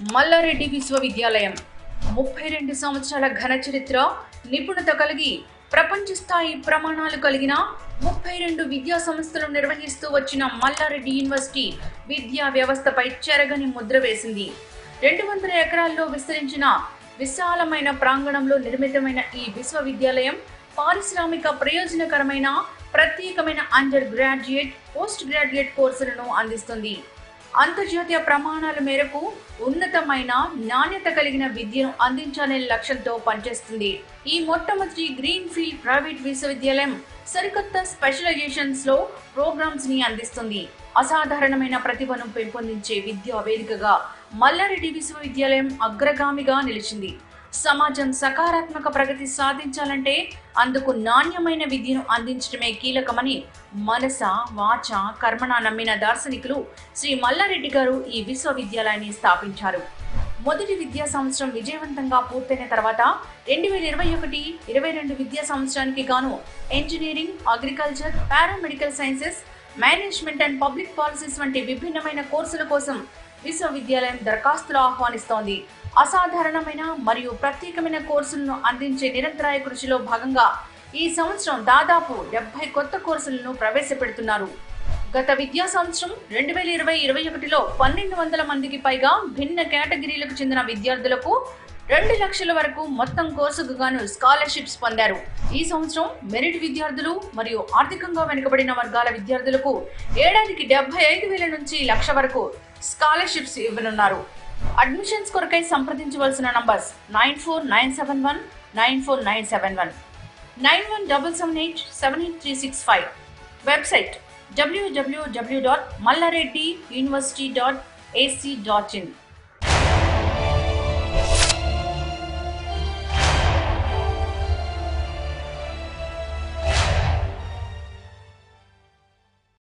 మల్లారెడ్డి విశ్వవిద్యాలయం ముప్పై రెండు సంవత్సరాల ఘన చరిత్ర నిపుణత కలిగి ప్రపంచ స్థాయి ప్రమాణాలు కలిగిన ముప్పై రెండు విద్యా సంస్థలు నిర్వహిస్తూ వచ్చిన మల్లారెడ్డి యూనివర్సిటీ విద్యా వ్యవస్థపై చెరగని ముద్ర వేసింది రెండు వందల ఎకరాల్లో విస్తరించిన విశాలమైన ప్రాంగణంలో నిర్మితమైన ఈ విశ్వవిద్యాలయం పారిశ్రామిక ప్రయోజనకరమైన ప్రత్యేకమైన అండర్ గ్రాడ్యుయేట్ పోస్ట్ గ్రాడ్యుయేట్ కోర్సులను అందిస్తుంది అంతర్జాతీయ ప్రమాణాల మేరకు ఉన్నతమైన నాణ్యత కలిగిన విద్యను అందించాలనే లక్ష్యంతో పనిచేస్తుంది ఈ మొట్టమొదటి గ్రీన్ ఫీల్డ్ ప్రైవేట్ విశ్వవిద్యాలయం సరికొత్త స్పెషలైజేషన్స్ లో ప్రోగ్రామ్స్ ని అందిస్తుంది అసాధారణమైన ప్రతిభను పెంపొందించే విద్యా వేదికగా మల్లారెడ్డి విశ్వవిద్యాలయం అగ్రగామిగా నిలిచింది సమాజం సకారాత్మక ప్రగతి సాధించాలంటే అందుకు నాణ్యమైన విద్యను అందించడమే కీలకమని మనస వాచ కర్మణ నమ్మిన దార్శనికులు శ్రీ మల్లారెడ్డి గారు ఈ విశ్వవిద్యాలయాన్ని స్థాపించారు మొదటి విద్యా సంవత్సరం విజయవంతంగా పూర్తయిన తర్వాత రెండు వేల ఇరవై ఒకటి ఇరవై రెండు విద్యా సంవత్సరానికి గాను engineering agriculture paramedical sciences management and public policies వంటి విభిన్నమైన కోర్సుల కోసం విశ్వవిద్యాలయం దరఖాస్తులు ఆహ్వానిస్తోంది అసాధారణమైన మరియు ప్రత్యేకమైన కోర్సులను అందించే నిరంతరాయ కృషిలో భాగంగా ఈ సంవత్సరం దాదాపు డెబ్బై కొత్త కోర్సులను ప్రవేశపెడుతున్నారు గత విద్యా సంవత్సరం రెండు వేల ఇరవై ఇరవై ఒకటిలో పన్నెండు వందల మందికి పైగా భిన్న కేటగిరీలకు చెందిన విద్యార్థులకు రెండు లక్షల వరకు మొత్తం కోర్సుకు గాను స్కాలర్షిప్స్ పొందారు ఈ సంవత్సరం మెరిట్ విద్యార్థులు మరియు ఆర్థికంగా వెనుకబడిన వర్గాల విద్యార్థులకు ఏడాదికి డెబ్బై ఐదు వేల నుంచి లక్ష వరకు స్కాలర్షిప్స్ ఇవ్వనున్నారు అడ్మిషన్స్ కొరకై సంప్రదించవలసిన numbers nine four nine seven one nine four nine seven one nine one double seven eight seven eight three six five website WWW dot Malla Reddy university dot AC dot in